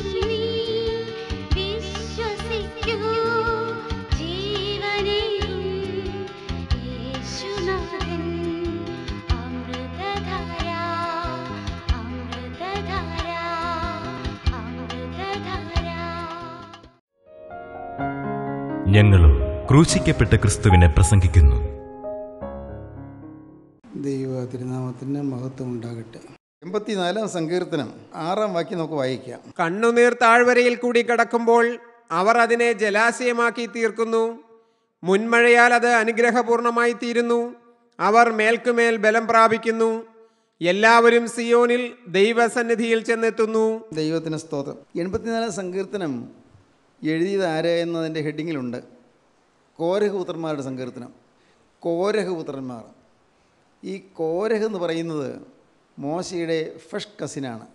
നീ വിശ്വസിക്കൂ ജീവനെയും യേശുനാഥൻ അമൃതധാര അമൃതധാര അമൃതധാര ഞങ്ങളും ക്രൂശിക്കപ്പെട്ട ക്രിസ്തുവിനെ പ്രസംഗിക്കുന്നു ദൈവ തിരുനാമത്തിന് മഹത്വം ഉണ്ടാകട്ടെ എൺപത്തിനാലാം സങ്കീർത്തനം ആറാം വാക്യം നമുക്ക് വായിക്കാം കണ്ണുനീർ താഴ്വരയിൽ കൂടി കടക്കുമ്പോൾ അവർ അതിനെ ജലാശയമാക്കി തീർക്കുന്നു മുൻമഴയാൽ അത് അനുഗ്രഹപൂർണമായി തീരുന്നു അവർ മേൽക്കുമേൽ ബലം പ്രാപിക്കുന്നു എല്ലാവരും സിയോനിൽ ദൈവസന്നിധിയിൽ ചെന്നെത്തുന്നു ദൈവത്തിന് സ്തോത്രം എൺപത്തിനാലാം സങ്കീർത്തനം എഴുതിയത് ആര് എന്നതിൻ്റെ ഹെഡിങ്ങിലുണ്ട് കോരഹപുത്രന്മാരുടെ സങ്കീർത്തനം കോരഹപുത്രന്മാർ ഈ കോരഹ് എന്ന് പറയുന്നത് മോശയുടെ ഫസ്റ്റ് കസിനാണ്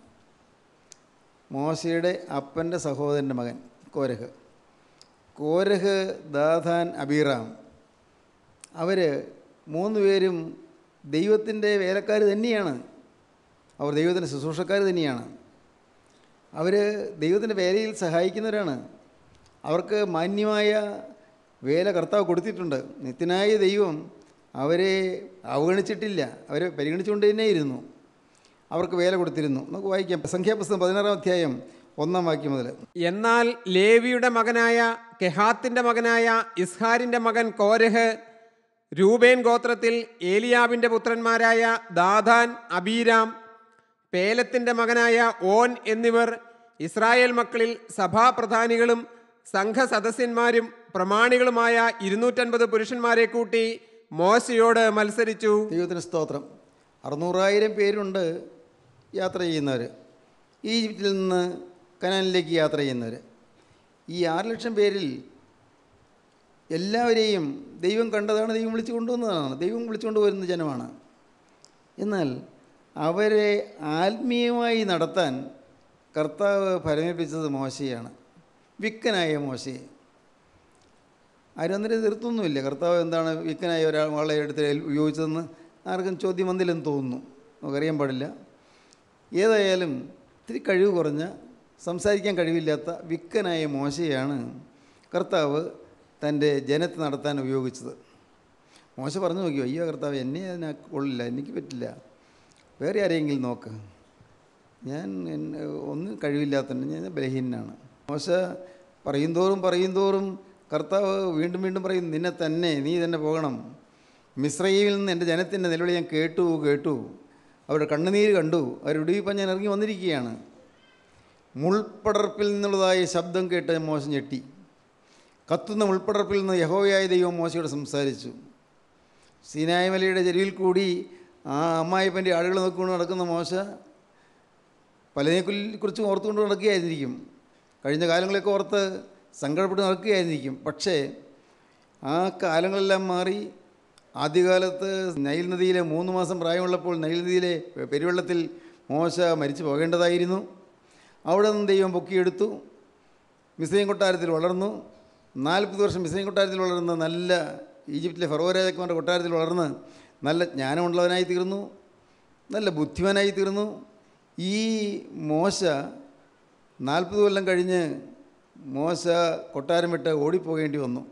മോശയുടെ അപ്പൻ്റെ സഹോദരൻ്റെ മകൻ കോരഹ് കോരഹ് ദാഥാൻ അബീറാം അവർ മൂന്ന് പേരും ദൈവത്തിൻ്റെ വേലക്കാർ തന്നെയാണ് അവർ ദൈവത്തിൻ്റെ ശുശ്രൂഷക്കാർ തന്നെയാണ് അവർ ദൈവത്തിൻ്റെ വേലയിൽ സഹായിക്കുന്നവരാണ് അവർക്ക് മാന്യമായ വേല കർത്താവ് കൊടുത്തിട്ടുണ്ട് നിത്യനായ ദൈവം അവരെ അവഗണിച്ചിട്ടില്ല അവരെ പരിഗണിച്ചുകൊണ്ട് തന്നെ ഇരുന്നു അവർക്ക് വേല കൊടുത്തിരുന്നു നമുക്ക് വായിക്കാം സംഖ്യാപുസ്തകം പതിനാറാം അധ്യായം ഒന്നാം വാക്യം മുതൽ എന്നാൽ ലേവിയുടെ മകനായ കെഹാത്തിന്റെ മകനായ ഇസ്ഹാരിന്റെ മകൻ കോരഹ് രൂബേൻ ഗോത്രത്തിൽ ഏലിയാവിന്റെ പുത്രന്മാരായ ദാദാൻ അബീരാം പേലത്തിന്റെ മകനായ ഓൻ എന്നിവർ ഇസ്രായേൽ മക്കളിൽ സഭാപ്രധാനികളും സംഘസദസ്യന്മാരും പ്രമാണികളുമായ ഇരുന്നൂറ്റൻപത് പുരുഷന്മാരെ കൂട്ടി മോശയോട് മത്സരിച്ചു ദൈവത്തിന് സ്തോത്രം അറുന്നൂറായിരം പേരുണ്ട് യാത്ര ചെയ്യുന്നവർ ഈജിപ്തിൽ നിന്ന് കനാനിലേക്ക് യാത്ര ചെയ്യുന്നവർ ഈ ആറ് ലക്ഷം പേരിൽ എല്ലാവരെയും ദൈവം കണ്ടതാണ് ദൈവം വിളിച്ചു കൊണ്ടുവന്നതാണ് ദൈവം വിളിച്ചുകൊണ്ട് വരുന്ന ജനമാണ് എന്നാൽ അവരെ ആത്മീയമായി നടത്താൻ കർത്താവ് ഫലമേൽപ്പിച്ചത് മോശയാണ് വിക്കനായ മോശയെ ആരും അന്നേരം എതിർത്തൊന്നുമില്ല കർത്താവ് എന്താണ് വിക്കനായ ഒരാളെ എടുത്ത് ഏൽ- ഉപയോഗിച്ചതെന്ന് ആർക്കും ചോദ്യം വന്നില്ലെന്ന് തോന്നുന്നു നമുക്കറിയാൻ പാടില്ല ഏതായാലും ഇത്തിരി കഴിവ് കുറഞ്ഞ സംസാരിക്കാൻ കഴിവില്ലാത്ത വിക്കനായ മോശയാണ് കർത്താവ് തൻ്റെ ജനത്തെ നടത്താൻ ഉപയോഗിച്ചത് മോശ പറഞ്ഞു നോക്കിയോ അയ്യോ കർത്താവ് എന്നെ അതിനെ കൊള്ളില്ല എനിക്ക് പറ്റില്ല വേറെ ആരെങ്കിലും നോക്ക് ഞാൻ എന്നെ ഒന്നും കഴിവില്ലാത്തതുകൊണ്ട് ഞാൻ ബലഹീനനാണ് മോശ പറയും തോറും പറയും തോറും കർത്താവ് വീണ്ടും വീണ്ടും പറയും നിന്നെ തന്നെ നീ തന്നെ പോകണം മിശ്രയിൽ നിന്ന് എൻ്റെ ജനത്തിൻ്റെ നിലവിളി ഞാൻ കേട്ടു കേട്ടു അവരുടെ കണ്ണുനീര് കണ്ടു അവരുടെ ഇടിയിപ്പം ഞാൻ ഇറങ്ങി വന്നിരിക്കുകയാണ് മുൾപ്പടർപ്പിൽ നിന്നുള്ളതായ ശബ്ദം കേട്ട് മോശം ഞെട്ടി കത്തുന്ന മുൾപ്പടർപ്പിൽ നിന്ന് യഹോവയായ ദൈവം മോശയോട് സംസാരിച്ചു സീനായ മലയുടെ ചെരുവിൽ കൂടി ആ അമ്മായിപ്പൻ്റെ ആളുകൾ നോക്കിക്കൊണ്ട് നടക്കുന്ന മോശ പലതിനെ കുറിച്ചും ഓർത്തുകൊണ്ട് നടക്കുകയായിരിക്കും കഴിഞ്ഞ കാലങ്ങളൊക്കെ ഓർത്ത് സങ്കടപ്പെട്ട് നടക്കുകയായിരിക്കും പക്ഷേ ആ കാലങ്ങളെല്ലാം മാറി ആദ്യകാലത്ത് നൈൽ നദിയിലെ മൂന്ന് മാസം പ്രായമുള്ളപ്പോൾ നൈൽ നദിയിലെ പെരുവെള്ളത്തിൽ മോശ മരിച്ചു പോകേണ്ടതായിരുന്നു അവിടെ നിന്ന് ദൈവം പൊക്കിയെടുത്തു മിസ്രൈം കൊട്ടാരത്തിൽ വളർന്നു നാൽപ്പത് വർഷം മിസ്രൈം കൊട്ടാരത്തിൽ വളർന്ന് നല്ല ഈജിപ്തിലെ ഫറോ രാജാക്കന്മാരുടെ കൊട്ടാരത്തിൽ വളർന്ന് നല്ല ജ്ഞാനമുള്ളവനായി തീർന്നു നല്ല ബുദ്ധിമാനായി തീർന്നു ഈ മോശ നാൽപ്പത് കൊല്ലം കഴിഞ്ഞ് മോശ കൊട്ടാരം വിട്ട് ഓടിപ്പോകേണ്ടി വന്നു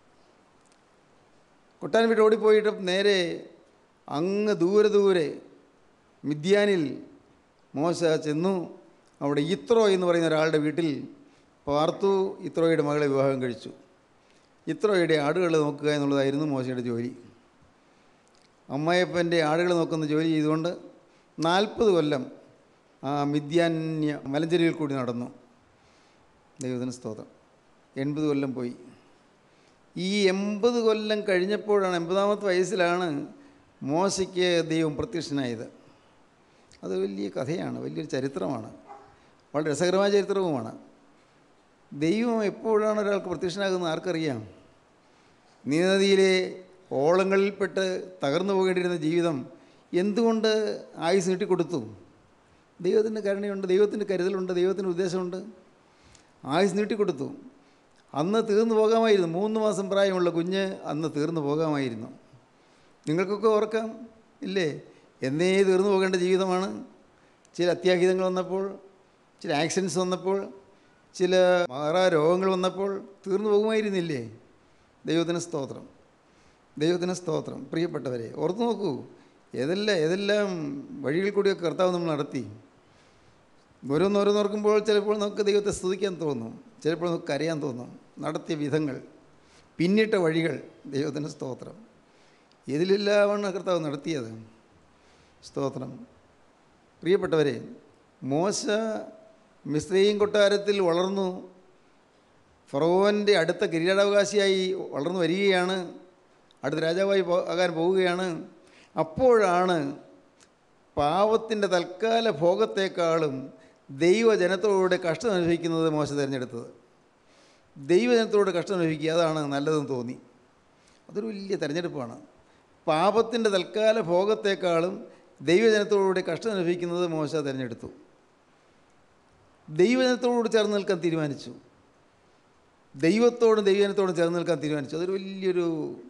കൊട്ടാരം വിട്ട് ഓടിപ്പോയിട്ട് നേരെ അങ്ങ് ദൂരെ ദൂരെ മിദ്യാനിൽ മോശ ചെന്നു അവിടെ ഇത്രോ എന്ന് പറയുന്ന ഒരാളുടെ വീട്ടിൽ പാർത്തു ഇത്രോയുടെ മകളെ വിവാഹം കഴിച്ചു ഇത്രോയുടെ ആടുകൾ നോക്കുക എന്നുള്ളതായിരുന്നു മോശയുടെ ജോലി അമ്മായപ്പൻ്റെ ആടുകൾ നോക്കുന്ന ജോലി ചെയ്തുകൊണ്ട് നാൽപ്പത് കൊല്ലം ആ മിഥ്യാന്യ മലഞ്ചെരിയിൽ കൂടി നടന്നു ദൈവത്തിന് സ്തോത്രം എൺപത് കൊല്ലം പോയി ഈ എൺപത് കൊല്ലം കഴിഞ്ഞപ്പോഴാണ് എൺപതാമത്തെ വയസ്സിലാണ് മോശയ്ക്ക് ദൈവം പ്രത്യക്ഷനായത് അത് വലിയ കഥയാണ് വലിയൊരു ചരിത്രമാണ് വളരെ രസകരമായ ചരിത്രവുമാണ് ദൈവം എപ്പോഴാണ് ഒരാൾക്ക് പ്രത്യക്ഷനാകുന്നത് ആർക്കറിയാം നീനദിയിലെ ഓളങ്ങളിൽപ്പെട്ട് തകർന്നു പോകേണ്ടിയിരുന്ന ജീവിതം എന്തുകൊണ്ട് ആയുസ് നീട്ടിക്കൊടുത്തു ദൈവത്തിൻ്റെ കരുണയുണ്ട് ദൈവത്തിൻ്റെ കരുതലുണ്ട് ദൈവത്തിൻ്റെ ഉദ്ദേശമുണ്ട് ആയുസ് നീട്ടിക്കൊടുത്തു അന്ന് തീർന്നു പോകാമായിരുന്നു മൂന്ന് മാസം പ്രായമുള്ള കുഞ്ഞ് അന്ന് തീർന്നു പോകാമായിരുന്നു നിങ്ങൾക്കൊക്കെ ഓർക്കാം ഇല്ലേ എന്നേ തീർന്നു പോകേണ്ട ജീവിതമാണ് ചില അത്യാഹിതങ്ങൾ വന്നപ്പോൾ ചില ആക്സിഡൻസ് വന്നപ്പോൾ ചില മാറാ രോഗങ്ങൾ വന്നപ്പോൾ തീർന്നു പോകുമായിരുന്നില്ലേ ദൈവത്തിന് സ്തോത്രം ദൈവത്തിന് സ്തോത്രം പ്രിയപ്പെട്ടവരെ ഓർത്തു നോക്കൂ ഏതെല്ലാം ഏതെല്ലാം വഴികൾ കൂടിയൊക്കെ കർത്താവ് നമ്മൾ നടത്തി ഓരോന്നോരോന്നോർക്കുമ്പോൾ ചിലപ്പോൾ നമുക്ക് ദൈവത്തെ സ്തുതിക്കാൻ തോന്നും ചിലപ്പോൾ നമുക്ക് കരയാൻ തോന്നും നടത്തിയ വിധങ്ങൾ പിന്നിട്ട വഴികൾ ദൈവത്തിന് സ്തോത്രം ഇതിലെല്ലാമാണ് കർത്താവ് നടത്തിയത് സ്തോത്രം പ്രിയപ്പെട്ടവരെ മോശ മിസ്രൈം കൊട്ടാരത്തിൽ വളർന്നു ഫറവോൻ്റെ അടുത്ത കിരീടാവകാശിയായി വളർന്നു വരികയാണ് അടുത്ത രാജാവായി പോ- ആകാൻ പോവുകയാണ് അപ്പോഴാണ് പാവത്തിൻ്റെ തൽക്കാല ഭോഗത്തെക്കാളും ദൈവജനത്തോട് കഷ്ടം അനുഭവിക്കുന്നത് മോശം തിരഞ്ഞെടുത്തത് ദൈവജനത്തോട് കഷ്ടം അനുഭവിക്കുക അതാണ് നല്ലതെന്ന് തോന്നി അതൊരു വലിയ തിരഞ്ഞെടുപ്പാണ് പാപത്തിൻ്റെ തൽക്കാല ഭോഗത്തെക്കാളും ദൈവജനത്തോടുകൂടി കഷ്ടം അനുഭവിക്കുന്നത് മോശ തിരഞ്ഞെടുത്തു ദൈവജനത്തോട് ചേർന്ന് നിൽക്കാൻ തീരുമാനിച്ചു ദൈവത്തോടും ദൈവജനത്തോടും ചേർന്ന് നിൽക്കാൻ തീരുമാനിച്ചു അതൊരു വലിയൊരു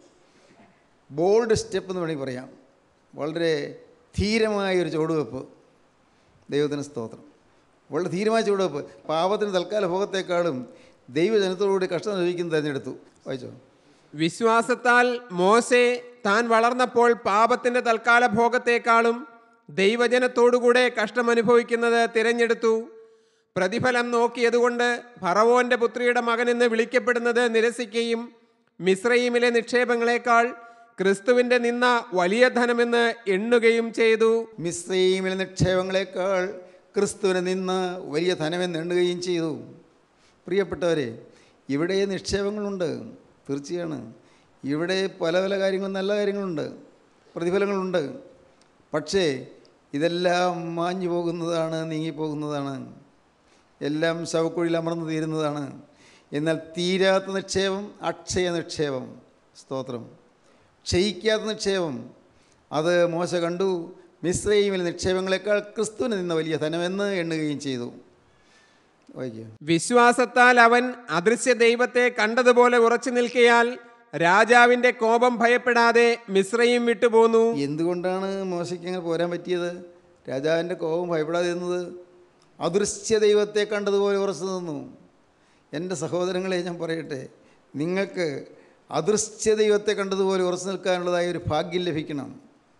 ബോൾഡ് സ്റ്റെപ്പ് എന്ന് വേണമെങ്കിൽ പറയാം വളരെ ധീരമായ ഒരു ചുവടുവെപ്പ് ദൈവത്തിന് സ്തോത്രം വളരെ ധീരമായ ചുവടുവെപ്പ് പാപത്തിന് തൽക്കാല ഭോഗത്തെക്കാളും ദൈവജനത്തോടുകൂടി കഷ്ടം അനുഭവിക്കുന്നത് തിരഞ്ഞെടുത്തു വായിച്ചോ വിശ്വാസത്താൽ മോശെ താൻ വളർന്നപ്പോൾ പാപത്തിന്റെ തൽക്കാല ഭോഗത്തെക്കാളും ദൈവജനത്തോടുകൂടെ കഷ്ടമനുഭവിക്കുന്നത് തിരഞ്ഞെടുത്തു പ്രതിഫലം നോക്കിയതുകൊണ്ട് ഫറവോന്റെ പുത്രിയുടെ മകനെന്ന് വിളിക്കപ്പെടുന്നത് നിരസിക്കുകയും മിശ്രയിമിലെ നിക്ഷേപങ്ങളെക്കാൾ ക്രിസ്തുവിന്റെ നിന്ന വലിയ ധനമെന്ന് എണ്ണുകയും ചെയ്തു മിസ്രൈമിലെ നിക്ഷേപങ്ങളെക്കാൾ ക്രിസ്തുവിനെ നിന്ന് വലിയ ധനമെന്ന് എണ്ണുകയും ചെയ്തു പ്രിയപ്പെട്ടവരെ ഇവിടെ നിക്ഷേപങ്ങളുണ്ട് തീർച്ചയാണ് ഇവിടെ പല പല കാര്യങ്ങളും നല്ല കാര്യങ്ങളുണ്ട് പ്രതിഫലങ്ങളുണ്ട് പക്ഷേ ഇതെല്ലാം മാഞ്ഞു പോകുന്നതാണ് നീങ്ങിപ്പോകുന്നതാണ് എല്ലാം ശവക്കുഴിയിൽ അമർന്നു തീരുന്നതാണ് എന്നാൽ തീരാത്ത നിക്ഷേപം അക്ഷയ നിക്ഷേപം സ്തോത്രം ക്ഷയിക്കാത്ത നിക്ഷേപം അത് മോശ കണ്ടു മിശ്രയിമിൽ നിക്ഷേപങ്ങളെക്കാൾ ക്രിസ്തുവിന് നിന്ന വലിയ ധനമെന്ന് എണ്ണുകയും ചെയ്തു വായിക്കുക വിശ്വാസത്താൽ അവൻ അദൃശ്യ ദൈവത്തെ കണ്ടതുപോലെ ഉറച്ചു നിൽക്കയാൽ രാജാവിന്റെ കോപം ഭയപ്പെടാതെ മിശ്രയും വിട്ടുപോന്നു എന്തുകൊണ്ടാണ് മോശയ്ക്ക് അങ്ങനെ പോരാൻ പറ്റിയത് രാജാവിൻ്റെ കോപം ഭയപ്പെടാതെ ഇരുന്നത് അദൃശ്യ ദൈവത്തെ കണ്ടതുപോലെ ഉറച്ചു നിന്നു എൻ്റെ സഹോദരങ്ങളെ ഞാൻ പറയട്ടെ നിങ്ങൾക്ക് അദൃശ്യ ദൈവത്തെ കണ്ടതുപോലെ ഉറച്ചു നിൽക്കാനുള്ളതായ ഒരു ഭാഗ്യം ലഭിക്കണം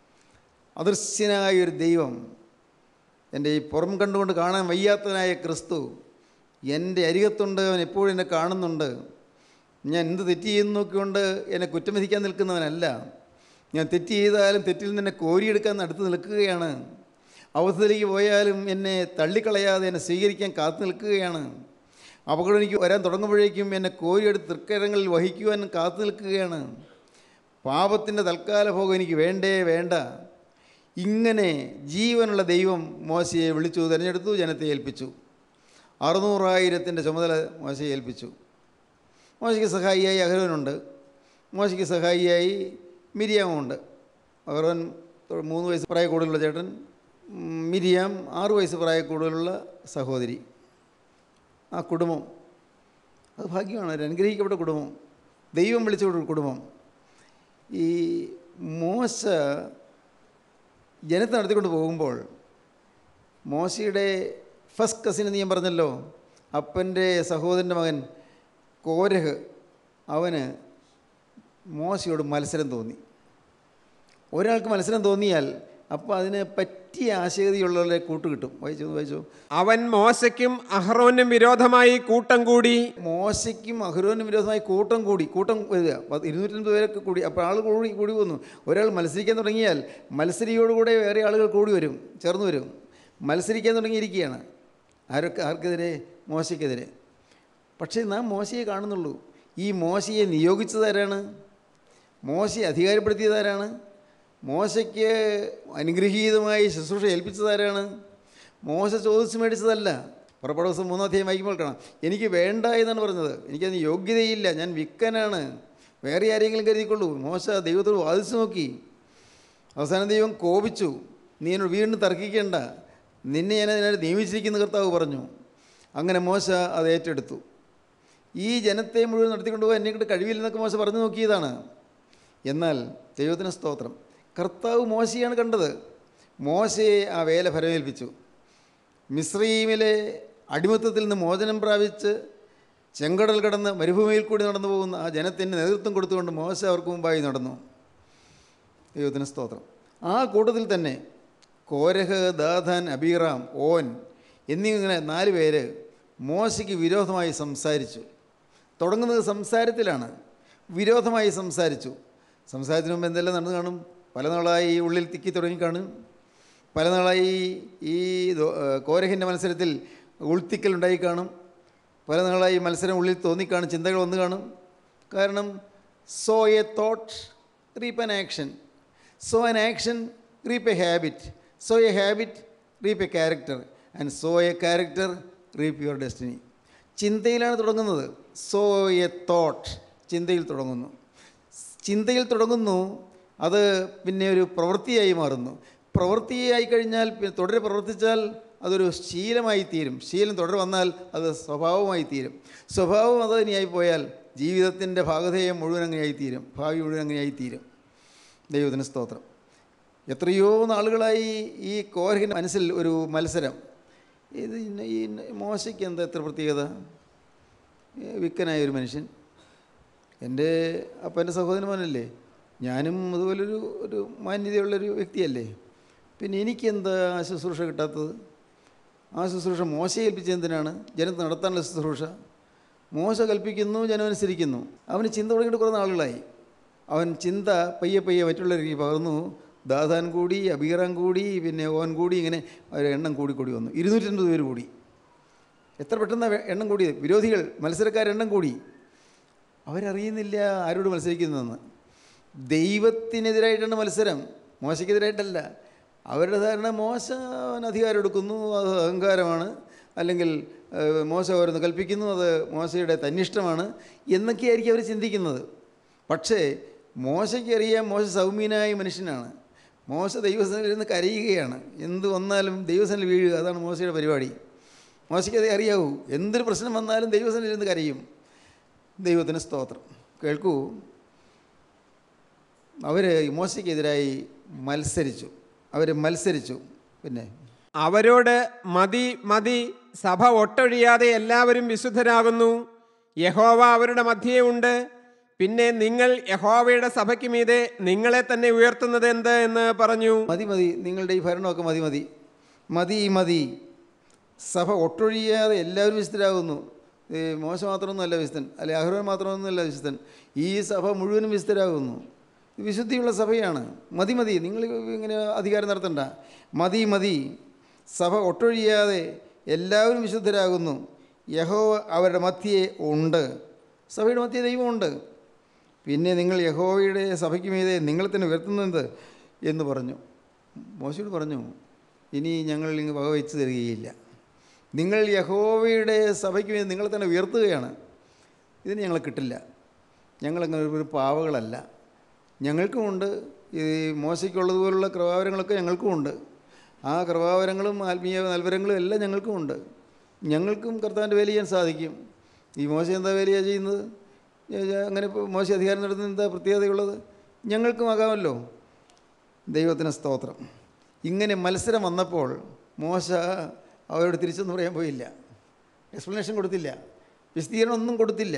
അദൃശ്യനായ ഒരു ദൈവം എൻ്റെ ഈ പുറം കണ്ടുകൊണ്ട് കാണാൻ വയ്യാത്തനായ ക്രിസ്തു എൻ്റെ അരികത്തുണ്ട് അവൻ എപ്പോഴും എന്നെ കാണുന്നുണ്ട് ഞാൻ എന്ത് തെറ്റ് ചെയ്യുന്നു നോക്കിക്കൊണ്ട് എന്നെ കുറ്റം വിധിക്കാൻ നിൽക്കുന്നവനല്ല ഞാൻ തെറ്റ് ചെയ്താലും തെറ്റിൽ നിന്ന് എന്നെ കോരിയെടുക്കാൻ അടുത്ത് നിൽക്കുകയാണ് അവസ്ഥയിലേക്ക് പോയാലും എന്നെ തള്ളിക്കളയാതെ എന്നെ സ്വീകരിക്കാൻ കാത്തു നിൽക്കുകയാണ് അപകടം എനിക്ക് വരാൻ തുടങ്ങുമ്പോഴേക്കും എന്നെ കോരിയെടുത്ത് തൃക്കരങ്ങളിൽ വഹിക്കുവാൻ കാത്തു നിൽക്കുകയാണ് പാപത്തിൻ്റെ തൽക്കാല ഭോഗം എനിക്ക് വേണ്ടേ വേണ്ട ഇങ്ങനെ ജീവനുള്ള ദൈവം മോശയെ വിളിച്ചു തിരഞ്ഞെടുത്തു ജനത്തെ ഏൽപ്പിച്ചു അറുന്നൂറായിരത്തിൻ്റെ ചുമതല മോശയെ ഏൽപ്പിച്ചു മോശയ്ക്ക് സഹായിയായി അഹരോനുണ്ട് മോശയ്ക്ക് സഹായിയായി മിരിയാമുണ്ട് അഹരോൻ മൂന്ന് വയസ്സ് പ്രായ കൂടുതലുള്ള ചേട്ടൻ ഉം, മിരിയാം ആറ് വയസ്സ് പ്രായ കൂടുതലുള്ള സഹോദരി ആ കുടുംബം അത് ഭാഗ്യമാണ് ഒരു അനുഗ്രഹിക്കപ്പെട്ട കുടുംബം ദൈവം വിളിച്ച ഒരു കുടുംബം ഈ മോശ ജനത്തെ നടത്തിക്കൊണ്ട് പോകുമ്പോൾ മോശയുടെ ഫസ്റ്റ് കസിൻ എന്ന് ഞാൻ പറഞ്ഞല്ലോ അപ്പൻ്റെ സഹോദരൻ്റെ മകൻ കോരഹ് അവന് മോശയോട് മത്സരം തോന്നി ഒരാൾക്ക് മത്സരം തോന്നിയാൽ അപ്പോൾ അതിന് പറ്റിയ ആശയതയുള്ളവരെ കൂട്ട് കിട്ടും വായിച്ചു വായിച്ചു അവൻ മോശയ്ക്കും അഹ്റോനും വിരോധമായി കൂട്ടം കൂടി മോശയ്ക്കും അഹ്റോനും വിരോധമായി കൂട്ടം കൂടി കൂട്ടം വരിക പത്ത് ഇരുന്നൂറ്റമ്പത് പേരൊക്കെ കൂടി അപ്പോൾ ആൾ കൂടി കൂടി വന്നു ഒരാൾ മത്സരിക്കാൻ തുടങ്ങിയാൽ മത്സരിയോടുകൂടെ വേറെ ആളുകൾ കൂടി വരും ചേർന്ന് വരും മത്സരിക്കാൻ തുടങ്ങിയിരിക്കുകയാണ് ആരൊക്കെ ആർക്കെതിരെ മോശയ്ക്കെതിരെ പക്ഷേ നാം മോശയെ കാണുന്നുള്ളൂ ഈ മോശയെ നിയോഗിച്ചതാരാണ് മോശയെ അധികാരപ്പെടുത്തിയതാരാണ് മോശയ്ക്ക് അനുഗ്രഹീതമായി ശുശ്രൂഷ ഏൽപ്പിച്ചതാരാണ് മോശ ചോദിച്ചു മേടിച്ചതല്ല പുറപ്പാട് ദിവസം മൂന്നാം അധ്യായം വായിക്കുമ്പോൾ കാണാം എനിക്ക് വേണ്ട എന്നാണ് പറഞ്ഞത് എനിക്കതിന് യോഗ്യതയില്ല ഞാൻ വിക്കനാണ് വേറെ ആരെങ്കിലും കരുതിക്കൊള്ളൂ മോശ ദൈവത്തോട് വാദിച്ചു നോക്കി അവസാനം ദൈവം കോപിച്ചു നീ എന്നോട് വീണ്ടും തർക്കിക്കേണ്ട നിന്നെ ഞാൻ അതിനായിട്ട് നിയമിച്ചിരിക്കുന്ന കർത്താവ് പറഞ്ഞു അങ്ങനെ മോശ അത് ഏറ്റെടുത്തു ഈ ജനത്തെ മുഴുവൻ നടത്തിക്കൊണ്ട് പോകാൻ എന്നെ കൊണ്ട് കഴിവില്ലെന്നൊക്കെ മോശ പറഞ്ഞു നോക്കിയതാണ് എന്നാൽ ദൈവത്തിന് സ്തോത്രം കർത്താവ് മോശയാണ് കണ്ടത് മോശയെ ആ വേല ഫലമേൽപ്പിച്ചു മിശ്രീമിലെ അടിമത്തത്തിൽ നിന്ന് മോചനം പ്രാപിച്ച് ചെങ്കടൽ കടന്ന് മരുഭൂമിയിൽ കൂടി നടന്നു പോകുന്ന ആ ജനത്തിന് നേതൃത്വം കൊടുത്തുകൊണ്ട് മോശ അവർക്ക് മുമ്പായി നടന്നു ദൈവത്തിന് സ്തോത്രം ആ കൂട്ടത്തിൽ തന്നെ കോരഹ് ദാഥാൻ അബീറാം ഓൻ എന്നിങ്ങനെ നാല് പേര് മോശയ്ക്ക് വിരോധമായി സംസാരിച്ചു തുടങ്ങുന്നത് സംസാരത്തിലാണ് വിരോധമായി സംസാരിച്ചു സംസാരത്തിന് മുമ്പ് എന്തെല്ലാം നടന്നു കാണും പല നാളായി ഈ ഉള്ളിൽ തിക്കി തുടങ്ങി കാണും പല നാളായി ഈ ദോ- ഏ, കോരഹിൻ്റെ മത്സരത്തിൽ ഉൾത്തിക്കലുണ്ടായി കാണും പല നാളായി ഈ മത്സരം ഉള്ളിൽ തോന്നിക്കാണും ചിന്തകൾ വന്നു കാണും കാരണം sow a thought reap an action sow an action reap a habit sow a habit reap a character and sow a character reap your destiny ചിന്തയിലാണ് തുടങ്ങുന്നത് സോ എ തോട്ട് ചിന്തയിൽ തുടങ്ങുന്നു ചിന്തയിൽ തുടങ്ങുന്നു അത് പിന്നെ ഒരു പ്രവൃത്തിയായി മാറുന്നു പ്രവൃത്തിയായി കഴിഞ്ഞാൽ പിന്നെ തുടരെ പ്രവർത്തിച്ചാൽ അതൊരു ശീലമായി തീരും ശീലം തുടരെ വന്നാൽ അത് സ്വഭാവമായി തീരും സ്വഭാവം അത് തന്നെയായി പോയാൽ ജീവിതത്തിൻ്റെ ഭാഗധേയം മുഴുവൻ അങ്ങനെയായി തീരും ഭാവി മുഴുവൻ അങ്ങനെയായി തീരും ദൈവത്തിന് സ്തോത്രം എത്രയോ നാളുകളായി ഈ കോരഹിൻ്റെ മനസ്സിൽ ഒരു മത്സരം ഇത് ഇന്ന- ഈ മോശയ്ക്ക് എന്താ എത്ര പ്രത്യേകത ഏ, വിക്കനായ ഒരു മനുഷ്യൻ എൻ്റെ അപ്പൻ്റെ സഹോദരൻ മോനല്ലേ ഞാനും അതുപോലൊരു ഒരു മാന്യതയുള്ളൊരു വ്യക്തിയല്ലേ പിന്നെ എനിക്കെന്താ ആ ശുശ്രൂഷ കിട്ടാത്തത് ആ ശുശ്രൂഷ മോശ ഏൽപ്പിച്ചത് എന്തിനാണ് ജനത്തിന് നടത്താനുള്ള ശുശ്രൂഷ മോശ കൽപ്പിക്കുന്നു ജനം അനുസരിക്കുന്നു അവന് ചിന്ത തുടങ്ങിയിട്ട് കുറേ നാളുകളായി അവൻ ചിന്ത പയ്യെ പയ്യെ മറ്റുള്ളവർക്ക് പകർന്നു ദാദാൻ കൂടി അബീറാൻ കൂടി പിന്നെ ഓൻ കൂടി ഇങ്ങനെ ഒരു എണ്ണം കൂടി കൂടി വന്നു ഇരുന്നൂറ്റൻപത് പേര് കൂടി എത്ര പെട്ടെന്ന് എണ്ണം കൂടിയത് വിരോധികൾ മത്സരക്കാരെണ്ണം കൂടി അവരറിയുന്നില്ല ആരോട് മത്സരിക്കുന്നതെന്ന് ദൈവത്തിനെതിരായിട്ടാണ് മത്സരം മോശയ്ക്കെതിരായിട്ടല്ല അവരുടെ ധാരണ മോശ അവൻ അധികാരം എടുക്കുന്നു അത് അഹങ്കാരമാണ് അല്ലെങ്കിൽ ഏഹ്, മോശ ഓരോന്ന് കൽപ്പിക്കുന്നു അത് മോശയുടെ തന്നിഷ്ടമാണ് എന്നൊക്കെയായിരിക്കും അവർ ചിന്തിക്കുന്നത് പക്ഷേ മോശയ്ക്ക് അറിയാം മോശ സൗമ്യനായ മനുഷ്യനാണ് മോശ ദൈവസനിൽ ഇരുന്ന് കരയുകയാണ് എന്ത് വന്നാലും ദൈവസനിൽ വീഴുക അതാണ് മോശയുടെ പരിപാടി മോശയ്ക്ക് അതേ അറിയാവൂ എന്തൊരു പ്രശ്നം വന്നാലും ദൈവസനിൽ ഇരുന്ന് കരയും ദൈവത്തിന് സ്തോത്രം കേൾക്കൂ അവർ മോശയ്ക്കെതിരായി മത്സരിച്ചു അവർ മത്സരിച്ചു പിന്നെ അവരോട് മതി മതി സഭ ഒട്ടൊഴിയാതെ എല്ലാവരും വിശുദ്ധരാകുന്നു യഹോവ അവരുടെ മധ്യേ ഉണ്ട് പിന്നെ നിങ്ങൾ യഹോവയുടെ സഭയ്ക്ക് മീതെ നിങ്ങളെ തന്നെ ഉയർത്തുന്നത് എന്ത് എന്ന് പറഞ്ഞു മതി മതി നിങ്ങളുടെ ഈ ഭരണമൊക്കെ മതി മതി മതി മതി സഭ ഒട്ടൊഴിയാതെ എല്ലാവരും വിശുദ്ധരാകുന്നു ഈ മോശം മാത്രമൊന്നുമല്ല വിശുദ്ധൻ അല്ലെ അഹ്റോൻ മാത്രമൊന്നുമല്ല വിശുദ്ധൻ ഈ സഭ മുഴുവനും വിശുദ്ധരാകുന്നു ഇത് വിശുദ്ധിയുള്ള സഭയാണ് മതി മതി നിങ്ങൾ ഇങ്ങനെ അധികാരം നടത്തണ്ട മതി മതി സഭ ഒട്ടൊഴിയാതെ എല്ലാവരും വിശുദ്ധരാകുന്നു യഹോവ അവരുടെ മധ്യേ ഉണ്ട് സഭയുടെ മധ്യേ ദൈവമുണ്ട് പിന്നെ നിങ്ങൾ യഹോവയുടെ സഭയ്ക്ക് മീതെ നിങ്ങളെ തന്നെ ഉയർത്തുന്നത് എന്ന് പറഞ്ഞു മോശയോട് പറഞ്ഞു ഇനി ഞങ്ങൾ ഇങ്ങ് വകവെച്ച് തരികയില്ല നിങ്ങൾ യഹോവയുടെ സഭയ്ക്ക് മീതെ നിങ്ങളെ തന്നെ ഉയർത്തുകയാണ് ഇതിന് ഞങ്ങൾ കിട്ടില്ല ഞങ്ങളങ്ങനെ ഒരു പാവകളല്ല ഞങ്ങൾക്കുമുണ്ട് ഈ മോശയ്ക്കുള്ളതുപോലുള്ള കൃപാവരങ്ങളൊക്കെ ഞങ്ങൾക്കുമുണ്ട് ആ കൃപാവരങ്ങളും ആത്മീയ നൽവരങ്ങളും എല്ലാം ഞങ്ങൾക്കുമുണ്ട് ഞങ്ങൾക്കും കർത്താവിൻ്റെ വേല ചെയ്യാൻ സാധിക്കും ഈ മോശ എന്താ വേലയാണ് ചെയ്യുന്നത് ഏ, അങ്ങനെ ഇപ്പോൾ മോശ അധികാരം നടത്തുന്ന എന്താ പ്രത്യേകതയുള്ളത് ഞങ്ങൾക്കും ആകാമല്ലോ ദൈവത്തിന് സ്തോത്രം ഇങ്ങനെ മത്സരം വന്നപ്പോൾ മോശ അവരോട് തിരിച്ചൊന്നും പറയാൻ പോയില്ല എക്സ്പ്ലനേഷൻ കൊടുത്തില്ല വിശദീകരണം ഒന്നും കൊടുത്തില്ല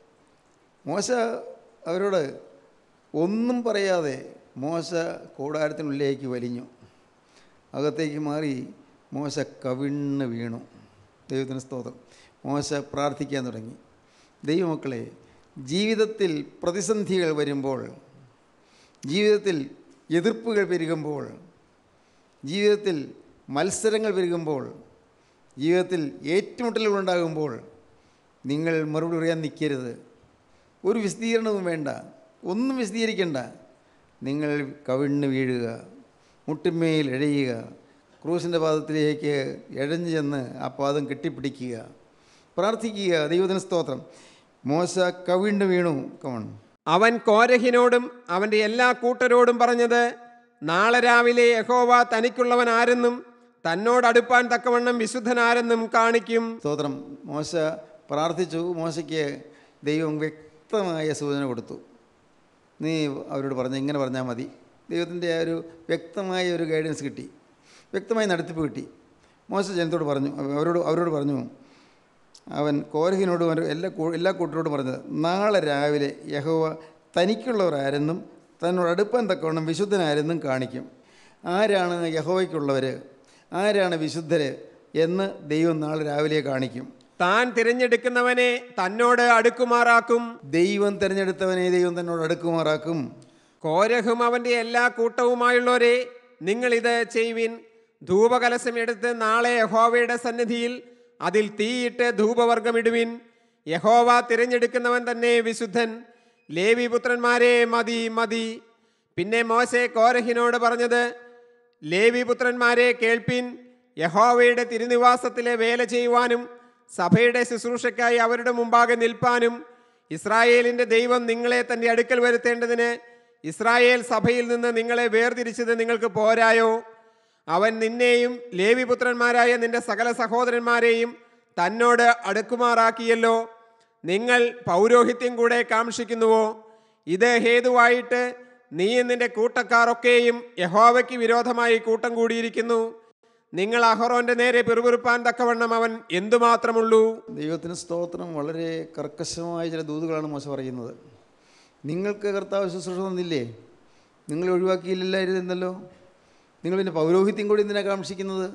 മോശ അവരോട് ഒന്നും പറയാതെ മോശ കൂടാരത്തിനുള്ളിലേക്ക് വലിഞ്ഞു അകത്തേക്ക് മാറി മോശ കവിണ്ണ് വീണു ദൈവത്തിന് സ്തോത്രം മോശ പ്രാർത്ഥിക്കാൻ തുടങ്ങി ദൈവമക്കളെ ജീവിതത്തിൽ പ്രതിസന്ധികൾ വരുമ്പോൾ ജീവിതത്തിൽ എതിർപ്പുകൾ പെരുകുമ്പോൾ ജീവിതത്തിൽ മത്സരങ്ങൾ പെരുകുമ്പോൾ ജീവിതത്തിൽ ഏറ്റുമുട്ടലുകൾ ഉണ്ടാകുമ്പോൾ നിങ്ങൾ മറുപടി പറയാൻ നിൽക്കരുത് ഒരു വിശദീകരണവും വേണ്ട ഒന്നും വിശദീകരിക്കണ്ട നിങ്ങൾ കവിണ്ണ് വീഴുക മുട്ടിന്മേൽ എഴയുക ക്രൂസിൻ്റെ പാദത്തിലേക്ക് എഴഞ്ഞു ചെന്ന് ആ പാദം കെട്ടിപ്പിടിക്കുക പ്രാർത്ഥിക്കുക ദൈവത്തിന് സ്തോത്രം മോശ കവിണ്ണ് വീണു കമൺ അവൻ കോരഹിനോടും അവൻ്റെ എല്ലാ കൂട്ടരോടും പറഞ്ഞത് നാളെ രാവിലെ യഹോവ തനിക്കുള്ളവൻ ആരെന്നും തന്നോടടുപ്പാൻ തക്കവണ്ണം വിശുദ്ധനാരെന്നും കാണിക്കും സ്തോത്രം മോശ പ്രാർത്ഥിച്ചു മോശയ്ക്ക് ദൈവം വ്യക്തമായ സൂചന കൊടുത്തു നീ അവരോട് പറഞ്ഞ ഇങ്ങനെ പറഞ്ഞാൽ മതി ദൈവത്തിൻ്റെ ആ ഒരു വ്യക്തമായ ഒരു ഗൈഡൻസ് കിട്ടി വ്യക്തമായ നടത്തിപ്പ് കിട്ടി മോശ ജനത്തോട് പറഞ്ഞു അവരോട് അവരോട് പറഞ്ഞു അവൻ കോരഹിനോടും അവൻ്റെ എല്ലാ കൂ- എല്ലാ കൂട്ടരോടും പറഞ്ഞത് നാളെ രാവിലെ യഹോവ തനിക്കുള്ളവർ ആരെന്നും തന്നോട് അടുപ്പാൻ തക്കവണ്ണം വിശുദ്ധനാരെന്നും കാണിക്കും ആരാണ് യഹോവയ്ക്കുള്ളവർ ആരാണ് വിശുദ്ധര് എന്ന് ദൈവം നാളെ രാവിലെ കാണിക്കും താൻ തിരഞ്ഞെടുക്കുന്നവനെ തന്നോട് അടുക്കുമാറാക്കും ദൈവം തിരഞ്ഞെടുത്തവനെ ദൈവം തന്നോട് അടുക്കുമാറാക്കും കോരഹും അവൻ്റെ എല്ലാ കൂട്ടവുമായുള്ളവരെ നിങ്ങളിത് ചെയ്യുവിൻ ധൂപകലശം എടുത്ത് നാളെ യഹോവയുടെ സന്നിധിയിൽ അതിൽ തീയിട്ട് ധൂപവർഗമിടുവിൻ യഹോവ തിരഞ്ഞെടുക്കുന്നവൻ തന്നെ വിശുദ്ധൻ ലേവി പുത്രന്മാരെ മതി മതി പിന്നെ മോശെ കോരഹിനോട് പറഞ്ഞത് ലേവി പുത്രന്മാരെ കേൾപ്പിൻ യഹോവയുടെ തിരുനിവാസത്തിലെ വേല ചെയ്യുവാനും സഭയുടെ ശുശ്രൂഷയ്ക്കായി അവരുടെ മുമ്പാകെ നിൽപ്പാനും ഇസ്രായേലിന്റെ ദൈവം നിങ്ങളെ തന്റെ അടുക്കൽ വരുത്തേണ്ടതിന് ഇസ്രായേൽ സഭയിൽ നിന്ന് നിങ്ങളെ വേർതിരിച്ചത് നിങ്ങൾക്ക് പോരായോ അവൻ നിന്നെയും ലേവിപുത്രന്മാരായ നിന്റെ സകല സഹോദരന്മാരെയും തന്നോട് അടുക്കുമാറാക്കിയല്ലോ നിങ്ങൾ പൗരോഹിത്യം കൂടെ കാക്ഷിക്കുന്നുവോ ഇത് ഹേതുവായിട്ട് നീയും നിന്റെ കൂട്ടക്കാരൊക്കെയും യഹോവയ്ക്ക് വിരോധമായി കൂട്ടം കൂടിയിരിക്കുന്നു നിങ്ങൾ അഹറോന്റെ നേരെ പിറുപിറുപ്പാൻ തക്കവണ്ണം അവൻ എന്തുമാത്രമുള്ളൂ ദൈവത്തിന് സ്തോത്രം വളരെ കർക്കശമായ ചില ദൂതുകളാണ് മോശം പറയുന്നത് നിങ്ങൾക്ക് കർത്താവ് ശുശ്രൂഷ തന്നില്ലേ നിങ്ങൾ ഒഴിവാക്കിയില്ലായിരുന്നല്ലോ നിങ്ങൾ പിന്നെ പൗരോഹിത്യം കൂടി എന്തിനാണ് കാക്ഷിക്കുന്നത്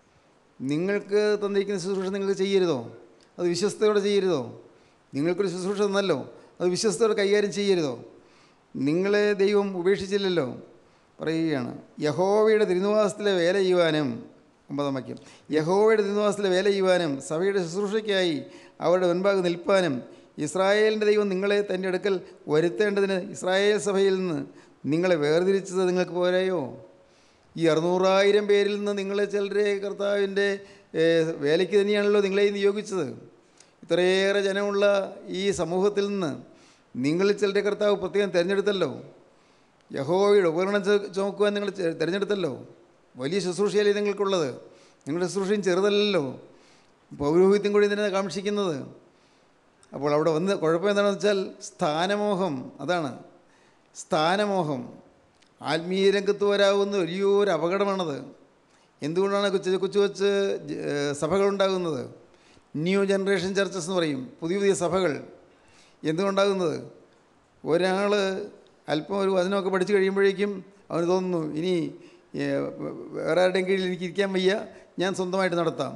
നിങ്ങൾക്ക് തന്നിരിക്കുന്ന ശുശ്രൂഷ നിങ്ങൾ ചെയ്യരുതോ അത് വിശ്വസ്തയോടെ ചെയ്യരുതോ നിങ്ങൾക്കൊരു ശുശ്രൂഷ തന്നല്ലോ അത് വിശ്വസ്തയോടെ കൈകാര്യം ചെയ്യരുതോ നിങ്ങളെ ദൈവം ഉപേക്ഷിച്ചില്ലല്ലോ പറയുകയാണ് യഹോവയുടെ തിരുനിവാസത്തിലെ വേല ചെയ്യുവാനും ഒമ്പതാം വാക്യം യഹോവയുടെ തിരുനിവാസത്തിലെ വേല ചെയ്യുവാനും സഭയുടെ ശുശ്രൂഷയ്ക്കായി അവരുടെ മുൻപാകെ നിൽപ്പാനും ഇസ്രായേലിൻ്റെ ദൈവം നിങ്ങളെ തൻ്റെ അടുക്കൽ വരുത്തേണ്ടതിന് ഇസ്രായേൽ സഭയിൽ നിന്ന് നിങ്ങളെ വേർതിരിച്ചത് നിങ്ങൾക്ക് പോരായോ ഈ അറുന്നൂറായിരം പേരിൽ നിന്ന് നിങ്ങളെ ചിലരെ കർത്താവിൻ്റെ ഏഹ്, വേലയ്ക്ക് തന്നെയാണല്ലോ നിങ്ങളെ ഈ നിയോഗിച്ചത് ഇത്രയേറെ ജനമുള്ള ഈ സമൂഹത്തിൽ നിന്ന് നിങ്ങളിൽ ചിലരെ കർത്താവ് പ്രത്യേകം തിരഞ്ഞെടുത്തല്ലോ യഹോവയുടെ ഉപകരണം ചു- ചുമക്കുവാൻ നിങ്ങൾ ചെ- തിരഞ്ഞെടുത്തല്ലോ വലിയ ശുശ്രൂഷയല്ലേ നിങ്ങൾക്കുള്ളത് നിങ്ങളുടെ ശുശ്രൂഷയും ചെറുതല്ലല്ലോ പൗരോഹിത്യം കൂടി ഇതിനെ കാക്ഷിക്കുന്നത് അപ്പോൾ അവിടെ വന്ന് കുഴപ്പം എന്താണെന്ന് വെച്ചാൽ സ്ഥാനമോഹം അതാണ് സ്ഥാനമോഹം ആത്മീയ രംഗത്ത് വരാവുന്ന വലിയൊരു അപകടമാണത് എന്തുകൊണ്ടാണ് കൊച്ചു കൊച്ചു കൊച്ച് ജ- ഏഹ് സഭകളുണ്ടാകുന്നത് ന്യൂ ജനറേഷൻ ചർച്ചസ് എന്ന് പറയും പുതിയ പുതിയ സഭകൾ എന്തുകൊണ്ടാകുന്നത് ഒരാൾ അല്പം ഒരു വചനമൊക്കെ പഠിച്ചു കഴിയുമ്പോഴേക്കും അവന് തോന്നുന്നു ഇനി ഏഹ്, വേറെ ആരുടെയും കീഴിൽ എനിക്ക് ഇരിക്കാൻ വയ്യ ഞാൻ സ്വന്തമായിട്ട് നടത്താം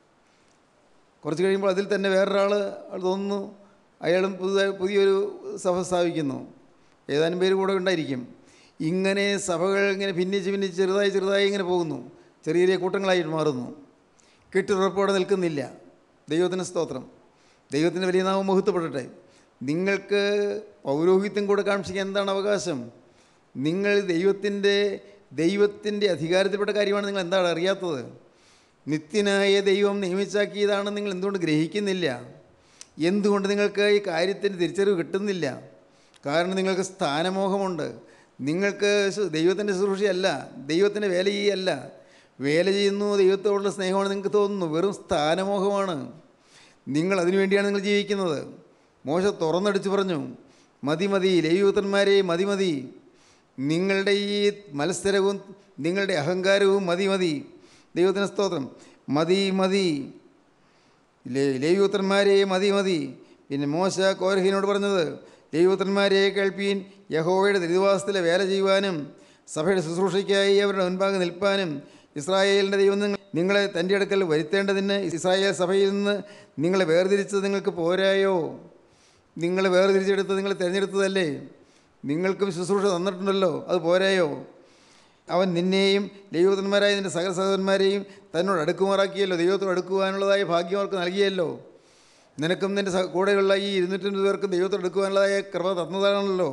കുറച്ച് കഴിയുമ്പോൾ അതിൽ തന്നെ വേറൊരാൾ തോന്നുന്നു അയാളും പുതുതായി പുതിയൊരു സഭ സ്ഥാപിക്കുന്നു ഏതാനും പേര് കൂടെ ഉണ്ടായിരിക്കും ഇങ്ങനെ സഭകൾ ഇങ്ങനെ ഭിന്നിച്ച് ഭിന്നിച്ച് ചെറുതായി ചെറുതായി ഇങ്ങനെ പോകുന്നു ചെറിയ ചെറിയ കൂട്ടങ്ങളായിട്ട് മാറുന്നു കെട്ടുറപ്പോടെ നിൽക്കുന്നില്ല ദൈവത്തിന് സ്തോത്രം ദൈവത്തിൻ്റെ വലിയ നാമം മുഹത്വപ്പെടട്ടെ നിങ്ങൾക്ക് പൗരോഹിത്യം കൂടെ കാണിക്കാൻ എന്താണ് അവകാശം നിങ്ങൾ ദൈവത്തിൻ്റെ ദൈവത്തിൻ്റെ അധികാരത്തിൽപ്പെട്ട കാര്യമാണ് നിങ്ങൾ എന്താണ് അറിയാത്തത് നിത്യനായ ദൈവം നിയമിച്ചാക്കിയതാണ് നിങ്ങൾ എന്തുകൊണ്ട് ഗ്രഹിക്കുന്നില്ല എന്തുകൊണ്ട് നിങ്ങൾക്ക് ഈ കാര്യത്തിന് തിരിച്ചറിവ് കിട്ടുന്നില്ല കാരണം നിങ്ങൾക്ക് സ്ഥാനമോഹമുണ്ട് നിങ്ങൾക്ക് ശു- ദൈവത്തിൻ്റെ ശുശ്രൂഷയല്ല ദൈവത്തിൻ്റെ വേല ചെയ്യല്ല വേല ചെയ്യുന്നു ദൈവത്തോടുള്ള സ്നേഹമാണ് നിങ്ങൾക്ക് തോന്നുന്നു വെറും സ്ഥാനമോഹമാണ് നിങ്ങൾ അതിനു വേണ്ടിയാണ് നിങ്ങൾ ജീവിക്കുന്നത് മോശ തുറന്നടിച്ച് പറഞ്ഞു മതി മതി ലൈവത്തന്മാരെ മതി മതി നിങ്ങളുടെ ഈ മത്സരവും നിങ്ങളുടെ അഹങ്കാരവും മതി മതി ദൈവത്തിന് സ്തോത്രം മതി മതി ലേവ്യൂത്രന്മാരെ മതി മതി പിന്നെ മോശ കോരഹിനോട് പറഞ്ഞത് ലേവ്യൂത്രന്മാരെ കേൾപ്പീൻ യഹോവയുടെ തിരുവാസത്തിലെ വേല ചെയ്യുവാനും സഭയുടെ ശുശ്രൂഷയ്ക്കായി അവരുടെ മുൻപാകെ നിൽപ്പാനും ഇസ്രായേലിൻ്റെ ദൈവം നിങ്ങൾ നിങ്ങളെ തൻ്റെ അടുക്കൽ വരുത്തേണ്ടതിന് ഇസ്രായേൽ സഭയിൽ നിന്ന് നിങ്ങളെ വേർതിരിച്ചത് നിങ്ങൾക്ക് പോരായോ നിങ്ങളെ വേർതിരിച്ചെടുത്ത് നിങ്ങൾ തിരഞ്ഞെടുത്തതല്ലേ നിങ്ങൾക്കും ശുശ്രൂഷ തന്നിട്ടുണ്ടല്ലോ അത് പോരായോ അവൻ നിന്നെയും ദൈവതന്മാരായ നിൻ്റെ സകല സഹോദരന്മാരെയും തന്നോട് അടുക്കുമാറാക്കിയല്ലോ ദൈവത്തോട് അടുക്കുവാനുള്ളതായ ഭാഗ്യം അവർക്ക് നൽകിയല്ലോ നിനക്കും നിൻ്റെ സഹ- കൂടെയുള്ള ഈ ഇരുന്നൂറ്റമ്പത് പേർക്കും ദൈവത്തോട് അടുക്കുവാനുള്ളതായ കൃപ തന്നതാണല്ലോ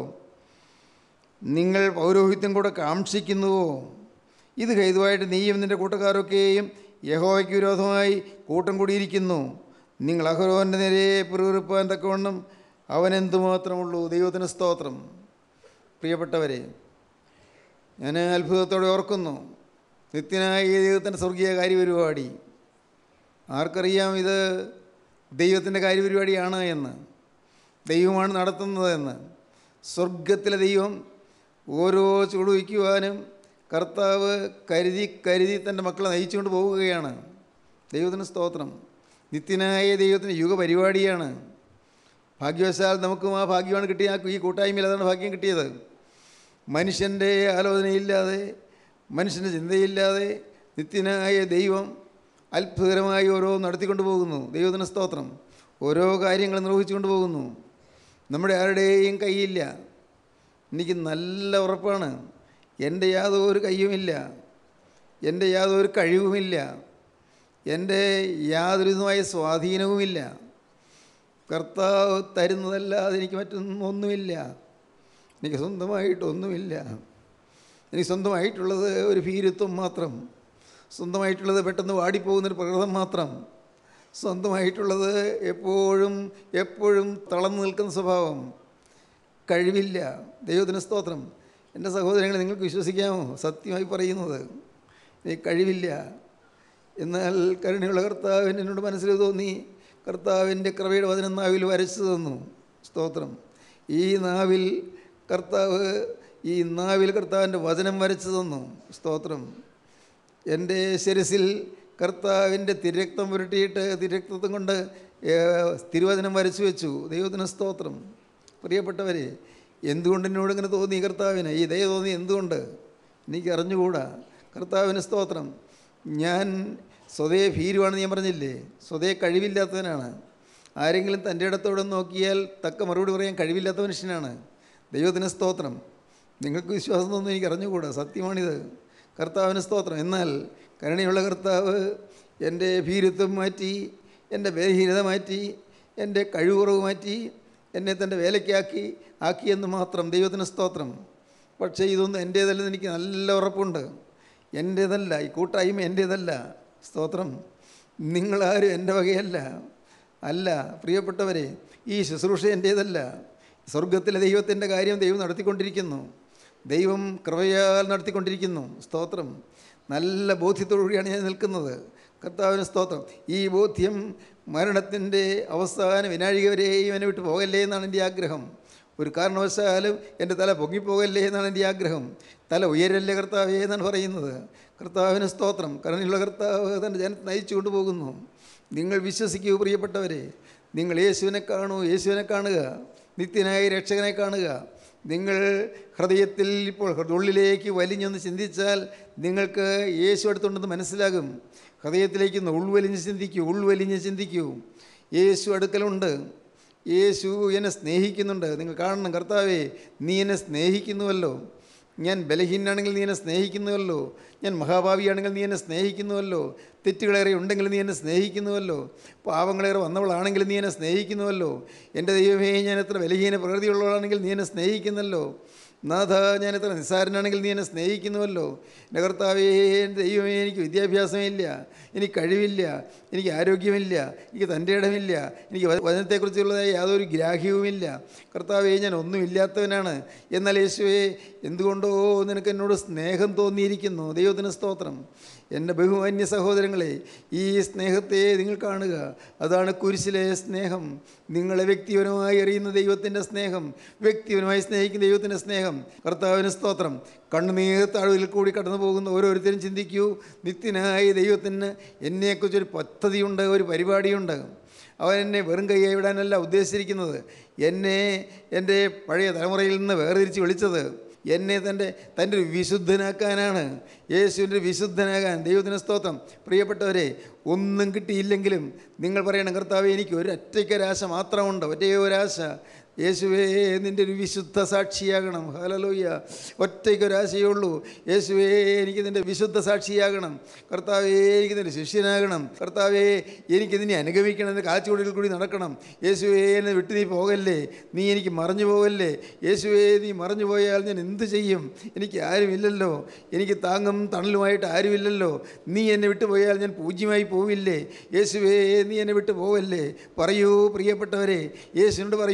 നിങ്ങൾ പൗരോഹിത്യം കൂടെ കാക്ഷിക്കുന്നുവോ ഇത് ഹേതുവായിട്ട് നീയും നിൻ്റെ കൂട്ടക്കാരൊക്കെയും യഹോവയ്ക്ക് വിരോധമായി കൂട്ടം കൂടിയിരിക്കുന്നു നിങ്ങൾ അഹരോൻ്റെ നേരെ പിറുപിറുപ്പാൻ തക്കവണ്ണം അവൻ എന്തുമാത്രമുള്ളൂ ദൈവത്തിന് സ്തോത്രം പ്രിയപ്പെട്ടവരെ ഞാൻ അത്ഭുതത്തോടെ ഓർക്കുന്നു നിത്യനായ ഈ ദൈവത്തിൻ്റെ സ്വർഗീയ കാര്യപരിപാടി ആർക്കറിയാം ഇത് ദൈവത്തിൻ്റെ കാര്യപരിപാടിയാണ് എന്ന് ദൈവമാണ് നടത്തുന്നതെന്ന് സ്വർഗത്തിലെ ദൈവം ഓരോ ചുവടുവയ്ക്കുവാനും കർത്താവ് കരുതി കരുതി തൻ്റെ മക്കളെ നയിച്ചുകൊണ്ട് പോവുകയാണ് ദൈവത്തിന് സ്തോത്രം നിത്യനായ ദൈവത്തിൻ്റെ യുഗപരിപാടിയാണ് ഭാഗ്യവശാൽ നമുക്കും ആ ഭാഗ്യമാണ് കിട്ടിയ ആ ഈ കൂട്ടായ്മയിൽ അതാണ് ഭാഗ്യം കിട്ടിയത് മനുഷ്യൻ്റെ ആലോചനയില്ലാതെ മനുഷ്യൻ്റെ ചിന്തയില്ലാതെ നിത്യനായ ദൈവം അത്ഭുതകരമായി ഓരോ നടത്തിക്കൊണ്ട് പോകുന്നു ദൈവത്തിന് സ്തോത്രം ഓരോ കാര്യങ്ങൾ നിർവഹിച്ചുകൊണ്ട് പോകുന്നു നമ്മുടെ ആരുടെയും കൈയില്ല എനിക്ക് നല്ല ഉറപ്പാണ് എൻ്റെ യാതൊരു കയ്യുമില്ല എൻ്റെ യാതൊരു കഴിവുമില്ല എൻ്റെ യാതൊരു വിധമായ സ്വാധീനവുമില്ല കർത്താവ് തരുന്നതല്ലാതെ എനിക്ക് മറ്റൊന്നും ഒന്നുമില്ല എനിക്ക് സ്വന്തമായിട്ടൊന്നുമില്ല എനിക്ക് സ്വന്തമായിട്ടുള്ളത് ഒരു ഭീരുത്വം മാത്രം സ്വന്തമായിട്ടുള്ളത് പെട്ടെന്ന് വാടിപ്പോകുന്നൊരു പ്രകൃതം മാത്രം സ്വന്തമായിട്ടുള്ളത് എപ്പോഴും എപ്പോഴും തളർന്നു നിൽക്കുന്ന സ്വഭാവം കഴിവില്ല ദൈവത്തിന് സ്തോത്രം എൻ്റെ സഹോദരങ്ങളെ നിങ്ങൾക്ക് വിശ്വസിക്കാമോ സത്യമായി പറയുന്നത് എനിക്ക് കഴിവില്ല എന്നാൽ കരുണയുള്ള കർത്താവിന് എന്നോട് മനസ്സിൽ തോന്നി കർത്താവിൻ്റെ കൃപയുടെ വചനം നാവിൽ വരച്ചു തന്നു സ്തോത്രം ഈ നാവിൽ കർത്താവ് ഈ നാവിൽ കർത്താവിൻ്റെ വചനം വരച്ചു തന്നു സ്തോത്രം എൻ്റെ ശിരസിൽ കർത്താവിൻ്റെ തിരക്തം പുരട്ടിയിട്ട് തിരക്തം കൊണ്ട് ഏഹ്, തിരുവചനം വരച്ചു വെച്ചു ദൈവത്തിന് സ്തോത്രം പ്രിയപ്പെട്ടവരെ എന്തുകൊണ്ട് എന്നോട് ഇങ്ങനെ തോന്നി കർത്താവിന് ഈ ദയ തോന്നി എന്തുകൊണ്ട് എനിക്ക് അറിഞ്ഞുകൂടാ കർത്താവിന് സ്തോത്രം ഞാൻ സ്വതേ ഭീരുവാണെന്ന് ഞാൻ പറഞ്ഞില്ലേ സ്വതേ കഴിവില്ലാത്തവനാണ് ആരെങ്കിലും തൻ്റെ ഇടത്തോടെ നോക്കിയാൽ തക്ക മറുപടി പറയാൻ കഴിവില്ലാത്ത മനുഷ്യനാണ് ദൈവത്തിന് സ്തോത്രം നിങ്ങൾക്ക് വിശ്വാസം തോന്നുന്നു എനിക്ക് അറിഞ്ഞുകൂടാ സത്യമാണിത് കർത്താവിന് സ്തോത്രം എന്നാൽ കരുണയുള്ള കർത്താവ് എൻ്റെ ഭീരുത്വം മാറ്റി എൻ്റെ ബലഹീനത മാറ്റി എൻ്റെ കഴിവുറവ് മാറ്റി എന്നെ തൻ്റെ വേലയ്ക്കാക്കി ആക്കിയെന്ന് മാത്രം ദൈവത്തിന് സ്തോത്രം പക്ഷേ ഇതൊന്നും എൻ്റേതല്ലെന്ന് എനിക്ക് നല്ല ഉറപ്പുണ്ട് എൻ്റേതല്ല ഈ കൂട്ടായ്മ എൻ്റേതല്ല സ്തോത്രം നിങ്ങളാരും എൻ്റെ വകയല്ല അല്ല പ്രിയപ്പെട്ടവരെ ഈ ശുശ്രൂഷ എൻ്റേതല്ല സ്വർഗത്തിലെ ദൈവത്തിൻ്റെ കാര്യം ദൈവം നടത്തിക്കൊണ്ടിരിക്കുന്നു ദൈവം കൃപയാൽ നടത്തിക്കൊണ്ടിരിക്കുന്നു സ്തോത്രം നല്ല ബോധ്യത്തോടുകൂടിയാണ് ഞാൻ നിൽക്കുന്നത് കർത്താവിന് സ്തോത്രം ഈ ബോധ്യം മരണത്തിൻ്റെ അവസാന വിനാഴിക വരെയും എന്നെ വിട്ട് പോകല്ലേ എന്നാണ് എൻ്റെ ആഗ്രഹം ഒരു കാരണവശാലും എൻ്റെ തല പൊങ്ങിപ്പോകല്ലേ എന്നാണ് എൻ്റെ ആഗ്രഹം തല ഉയരല്ലേ കർത്താവേ എന്നാണ് പറയുന്നത് കർത്താവിന് സ്തോത്രം കരുണയുള്ള കർത്താവ് തൻ്റെ ജനത്തെ നയിച്ചു കൊണ്ടുപോകുന്നു നിങ്ങൾ വിശ്വസിക്കൂ പ്രിയപ്പെട്ടവരെ നിങ്ങൾ യേശുവിനെ കാണൂ യേശുവിനെ കാണുക നിത്യനായ രക്ഷകനെ കാണുക നിങ്ങൾ ഹൃദയത്തിൽ ഇപ്പോൾ ഉള്ളിലേക്ക് വലിഞ്ഞൊന്ന് ചിന്തിച്ചാൽ നിങ്ങൾക്ക് യേശു അടുത്തുണ്ടെന്ന് മനസ്സിലാകും ഹൃദയത്തിലേക്ക് ഒന്ന് ഉൾവലിഞ്ഞ് ചിന്തിക്കൂ ഉൾവലിഞ്ഞ് ചിന്തിക്കൂ യേശു അടുക്കലുണ്ട് യേശു എന്നെ സ്നേഹിക്കുന്നുണ്ട് നിങ്ങൾ കാണണം കർത്താവേ നീ എന്നെ സ്നേഹിക്കുന്നുവല്ലോ ഞാൻ ബലഹീനാണെങ്കിൽ നീ എന്നെ സ്നേഹിക്കുന്നുവല്ലോ ഞാൻ മഹാഭാവിയാണെങ്കിൽ നീ എന്നെ സ്നേഹിക്കുന്നുവല്ലോ തെറ്റുകളേറെ ഉണ്ടെങ്കിൽ നീ എന്നെ സ്നേഹിക്കുന്നുവല്ലോ പാവങ്ങളേറെ വന്നവളാണെങ്കിൽ നീ എന്നെ സ്നേഹിക്കുന്നുവല്ലോ എൻ്റെ ദൈവമേ ഞാൻ എത്ര ബലഹീന പ്രകൃതിയുള്ളവളാണെങ്കിൽ നീ എന്നെ സ്നേഹിക്കുന്നല്ലോ നാഥ ഞാൻ എത്ര നിസ്സാരനാണെങ്കിൽ നീ എന്നെ സ്നേഹിക്കുന്നുവല്ലോ എൻ്റെ കർത്താവേ എൻ്റെ ദൈവമേ എനിക്ക് വിദ്യാഭ്യാസമില്ല എനിക്ക് കഴിവില്ല എനിക്ക് ആരോഗ്യമില്ല എനിക്ക് തൻ്റെ ഇടമില്ല എനിക്ക് വ- വചനത്തെക്കുറിച്ചുള്ളതായ യാതൊരു ഗ്രാഹ്യവുമില്ല കർത്താവേ ഞാൻ ഒന്നുമില്ലാത്തവനാണ് എന്നാൽ യേശുവേ എന്തുകൊണ്ടോ നിനക്ക് എന്നോട് സ്നേഹം തോന്നിയിരിക്കുന്നു ദൈവത്തിന് സ്തോത്രം എൻ്റെ ബഹുമാന്യ സഹോദരങ്ങളെ ഈ സ്നേഹത്തെ നിങ്ങൾ കാണുക അതാണ് കുരിശിലെ സ്നേഹം നിങ്ങളെ വ്യക്തിപരമായി അറിയുന്ന ദൈവത്തിൻ്റെ സ്നേഹം വ്യക്തിപരമായി സ്നേഹിക്കുന്ന ദൈവത്തിൻ്റെ സ്നേഹം കർത്താവിന് സ്തോത്രം കണ്ണുനീർ താഴ്വയിൽ കൂടി കടന്നു പോകുന്ന ഓരോരുത്തരും ചിന്തിക്കൂ നിത്യനായ ദൈവത്തിന് എന്നെക്കുറിച്ചൊരു പദ്ധതിയുണ്ട് ഒരു പരിപാടിയുണ്ട് അവൻ എന്നെ വെറും കൈയായി വിടാനല്ല ഉദ്ദേശിച്ചിരിക്കുന്നത് എന്നെ എൻ്റെ പഴയ തലമുറയിൽ നിന്ന് വേർതിരിച്ച് വിളിച്ചത് എന്നെ തൻ്റെ തൻ്റെ ഒരു വിശുദ്ധനാക്കാനാണ് യേശുവിൻ്റെ വിശുദ്ധനാകാൻ ദൈവത്തിന് സ്തോത്രം പ്രിയപ്പെട്ടവരെ ഒന്നും കിട്ടിയില്ലെങ്കിലും നിങ്ങൾ പറയണം കർത്താവെ എനിക്ക് ഒരു ഒറ്റയ്ക്കൊരാശ മാത്രമുണ്ട് ഒറ്റേ ഒരാശ യേശുവേ നിൻ്റെ ഒരു വിശുദ്ധ സാക്ഷിയാകണം ഹലലോയ്യ ഒറ്റയ്ക്കൊരാശയേ ഉള്ളൂ യേശുവേ എനിക്ക് നിൻ്റെ വിശുദ്ധ സാക്ഷിയാകണം കർത്താവേ എനിക്ക് നിൻ്റെ ശിഷ്യനാകണം കർത്താവേ എനിക്ക് നിന്നെ അനുഗമിക്കണം എൻ്റെ കാച്ചുകൊടിൽ കൂടി നടക്കണം യേശുവേ എന്നെ വിട്ട് നീ പോകല്ലേ നീ എനിക്ക് മറഞ്ഞു പോകല്ലേ യേശുവേ നീ മറഞ്ഞു പോയാൽ ഞാൻ എന്ത് ചെയ്യും എനിക്ക് ആരുമില്ലല്ലോ എനിക്ക് താങ്ങും തണലുമായിട്ട് ആരുമില്ലല്ലോ നീ എന്നെ വിട്ടു പോയാൽ ഞാൻ പൂജ്യമായി പോവില്ലേ യേശുവേ നീ എന്നെ വിട്ടു പോവല്ലേ പറയൂ പ്രിയപ്പെട്ടവരെ യേശുവിനോട് പറയൂ യേശുവിൻ്റെ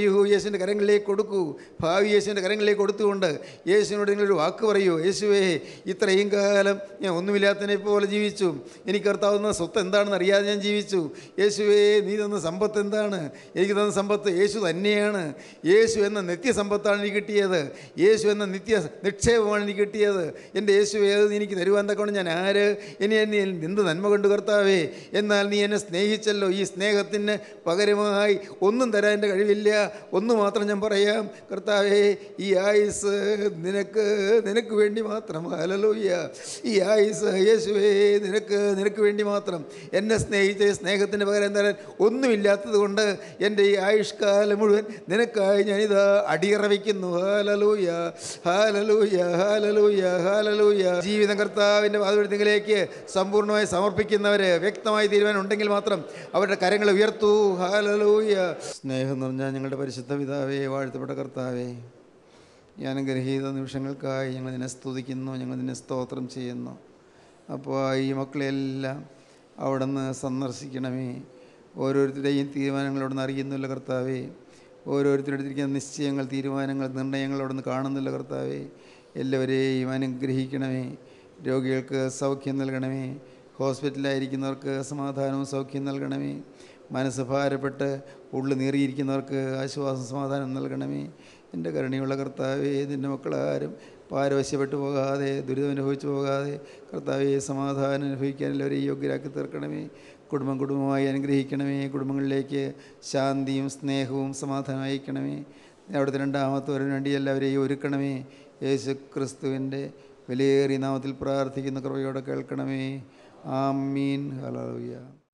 യേശുവിൻ്റെ കരങ്ങളിലേക്ക് കൊടുക്കൂ ഭാവി യേശുവിൻ്റെ കരങ്ങളിലേക്ക് കൊടുത്തുകൊണ്ട് യേശുവിനോട് നിങ്ങളൊരു വാക്ക് പറയൂ യേശുവേ ഇത്രയും കാലം ഞാൻ ഒന്നുമില്ലാത്തതിനെ പോലെ ജീവിച്ചു എനിക്ക് കർത്താവുന്ന സ്വത്ത് എന്താണെന്ന് അറിയാതെ ഞാൻ ജീവിച്ചു യേശുവേ നീ തന്ന സമ്പത്ത് എന്താണ് എനിക്ക് തന്ന സമ്പത്ത് യേശു തന്നെയാണ് യേശു എന്ന നിത്യസമ്പത്താണ് എനിക്ക് കിട്ടിയത് യേശു എന്ന നിത്യ നിക്ഷേപമാണ് എനിക്ക് കിട്ടിയത് എൻ്റെ യേശു ഏത് നീ എനിക്ക് തരുവാൻ തക്കൊണ്ട് ഞാൻ ആര് ഇനി എന്നെ എന്ത് നന്മ കൊണ്ട് കർത്താവേ എന്നാൽ നീ എന്നെ സ്നേഹിച്ചല്ലോ ഈ സ്നേഹത്തിന് പകരമായി ഒന്നും തരാൻ എൻ്റെ കഴിവില്ല ഒന്ന് മാത്രം ഞാൻ പറയാം കർത്താവേ ഈ ആയുസ് നിനക്ക് നിനക്ക് വേണ്ടി മാത്രം ഹലലൂയ്യ ഈ ആയുസ് യേശുവേ നിനക്ക് നിനക്ക് വേണ്ടി മാത്രം എന്നെ സ്നേഹിച്ച് സ്നേഹത്തിന് പകരം തരാൻ ഒന്നുമില്ലാത്തത് കൊണ്ട് എൻ്റെ ഈ ആയുഷ്കാലം മുഴുവൻ നിനക്കായി ഞാനിതാ അടിയറ വയ്ക്കുന്നു ഹാലലൂയ ഹാലലൂയ ഹാലലൂയ ഹാലലൂയ ജീവിതം കർത്താവിൻ്റെ വാതുവെടുത്തിലേക്ക് സമ്പൂർണ്ണമായി സമർപ്പിക്കുന്നവർ വ്യക്തമായി തീരുമാനം ഉണ്ടെങ്കിൽ മാത്രം അവരുടെ കരങ്ങൾ ഉയർത്തൂ ഹാലലൂയ സ്നേഹം നിറഞ്ഞ ഞങ്ങളുടെ പരിശുദ്ധ പിതാവേ വാഴ്ത്തപ്പെട്ട കർത്താവേ ഈ അനുഗ്രഹീത നിമിഷങ്ങൾക്കായി ഞങ്ങൾ നിന്നെ സ്തുതിക്കുന്നു ഞങ്ങൾ നിന്നെ സ്തോത്രം ചെയ്യുന്നു അപ്പോൾ ഈ മക്കളെല്ലാം അവിടെ നിന്ന് സന്ദർശിക്കണമേ ഓരോരുത്തരുടെയും തീരുമാനങ്ങൾ അവിടെ നിന്ന് അറിയുന്നില്ല കർത്താവേ ഓരോരുത്തരെടുത്തിരിക്കുന്ന നിശ്ചയങ്ങൾ തീരുമാനങ്ങൾ നിർണയങ്ങൾ അവിടെ നിന്ന് കാണുന്നില്ല കർത്താവേ എല്ലാവരെയും അനുഗ്രഹിക്കണമേ രോഗികൾക്ക് സൗഖ്യം നൽകണമേ ഹോസ്പിറ്റലിലായിരിക്കുന്നവർക്ക് സമാധാനവും സൗഖ്യം നൽകണമേ മനസ്സ് ഭാരപ്പെട്ട് ഉള്ളു നീറിയിരിക്കുന്നവർക്ക് ആശ്വാസം സമാധാനം നൽകണമേ എൻ്റെ കരുണയുള്ള കർത്താവേ നിൻ്റെ മക്കളാരും പാരവശ്യപ്പെട്ടു പോകാതെ ദുരിതം അനുഭവിച്ചു പോകാതെ കർത്താവെ സമാധാനം അനുഭവിക്കാൻ എല്ലാവരെയും യോഗ്യരാക്കി തീർക്കണമേ കുടുംബം കുടുംബമായി അനുഗ്രഹിക്കണമേ കുടുംബങ്ങളിലേക്ക് ശാന്തിയും സ്നേഹവും സമാധാനം അയക്കണമേ അവിടുത്തെ രണ്ടാമത്തെ വരവിന് വേണ്ടി എല്ലാവരെയും ഒരുക്കണമേ യേശു ക്രിസ്തുവിൻ്റെ വിലയേറിയ നാമത്തിൽ പ്രാർത്ഥിക്കുന്ന കൃപയോടെ കേൾക്കണമേ ആമീൻ ഹലോയ